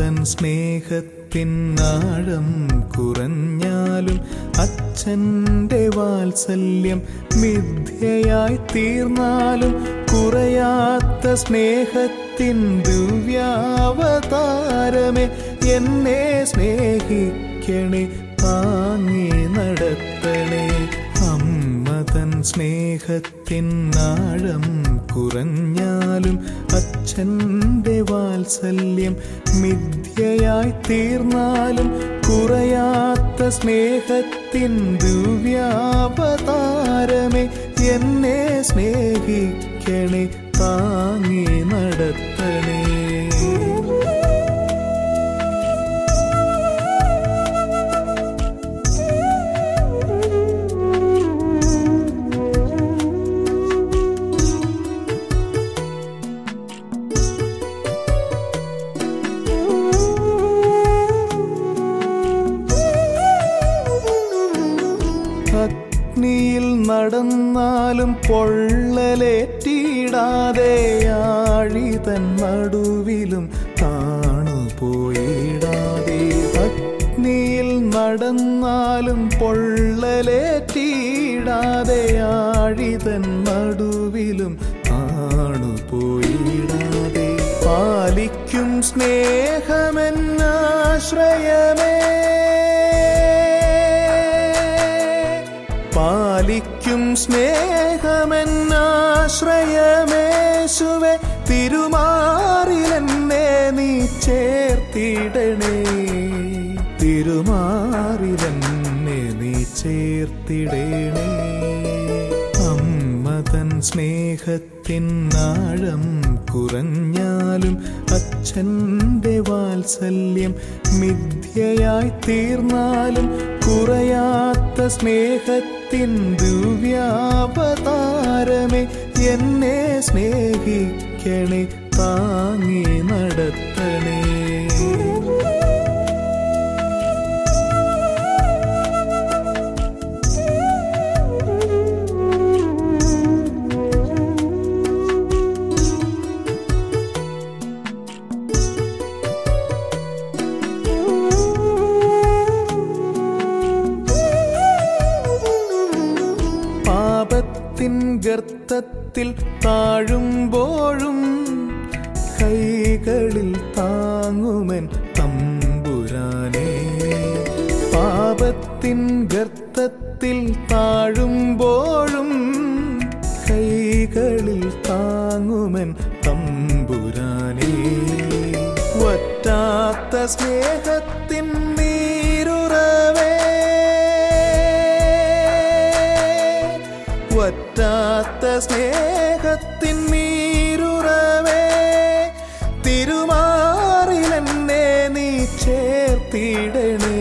തൻ സ്നേഹത്തിനാഴം കുറഞ്ഞാലും അച്ഛൻ്റെ വാത്സല്യം മിഥ്യയായി തീർന്നാലും കുറയാത്ത സ്നേഹത്തിൻ ദിവ്യാവതാരമേ എന്നെ സ്നേഹിക്കണേ താങ്ങി നടത്തണേ അമ്മ തൻ സ്നേഹത്തിനാഴം കുറഞ്ഞാലും അച്ഛൻ്റെ വാത്സല്യം മിഥ്യയായി തീർന്നാലും കുറയാത്ത സ്നേഹത്തിൻ ദിവ്യാവതാരമേ എന്നെ സ്നേഹിക്കണേ താങ്ങി നടത്തണേ അഗ്നിയിൽ നടന്നാലും പൊള്ളലേറ്റിടാതെ ആഴിതൻ നടുവിലും താണുപോയിടാതെ അഗ്നിയിൽ നടന്നാലും പൊള്ളലേറ്റിടാതെ ആഴിതൻ നടുവിലും താണുപോയിടാതെ പാലിക്കും സ്നേഹമെന്നാശ്രയമേ പാലിക്കും സ്നേഹമെന്നാശ്രയമേശുവെ തിരുമാറിലെന്നെ നീ ചേർത്തിടണേ തിരുമാറിലെന്നെ നീ ചേർത്തിടണേ അമ്മ തൻ സ്നേഹത്തിനാഴം കുറഞ്ഞാലും അച്ഛൻ്റെ വാത്സല്യം മിഥ്യയായി തീർന്നാലും കുറയാത്ത സ്നേഹത്തിൻ ദിവ്യാവതാരമേ എന്നെ സ്നേഹിക്കണേ താങ്ങി നടത്തണേ പാപത്തിൻ ഗർത്തത്തിൽ താഴുമ്പോഴും കൈകളിൽ താങ്ങുമൻ തമ്പുരാനെ പാപത്തിൻ ഗർത്തത്തിൽ താഴുമ്പോഴും കൈകളിൽ താങ്ങുമൻ തമ്പുരാനെ വറ്റാത്ത സ്നേഹത്തിൻ നീരുറവേ വറ്റാത്ത സ്നേഹത്തിൻ നീരുറവേ തിരുമാറിലെന്നെ നീ ചേർത്തിടണേ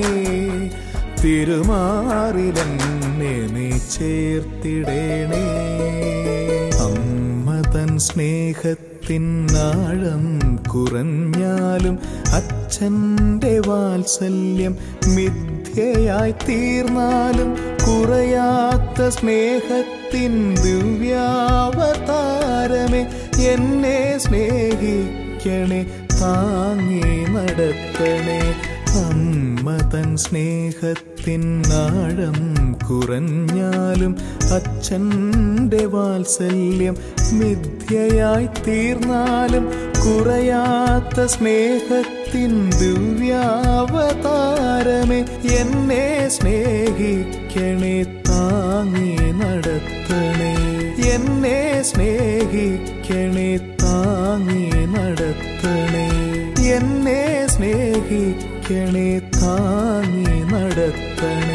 തിരുമാറിലെന്നെ നീ ചേർത്തിടണേ അമ്മ തൻ സ്നേഹത്തിനാഴം കുറഞ്ഞാലും അച്ഛൻ്റെ വാത്സല്യം മിഥ്യയായി തീർന്നാലും കുറയാത്ത സ്നേഹത്തിൻ ദിവ്യാവതാരമേ എന്നെ സ്നേഹിക്കണേ താങ്ങി നടത്തണേ അമ്മ തൻ സ്നേഹത്തിനാഴം കുറഞ്ഞാലും അച്ഛൻ്റെ വാത്സല്യം മിഥ്യയായി തീർന്നാലും കുറയാത്ത സ്നേഹത്തിൻ ദിവ്യാവതാരമേ എന്നെ സ്നേഹിക്കണേ താങ്ങി നടത്തണേ എന്നെ സ്നേഹിക്കണേ താങ്ങി നടത്തണേ എന്നെ സ്നേഹിക്കണേ താങ്ങി നടത്തണേ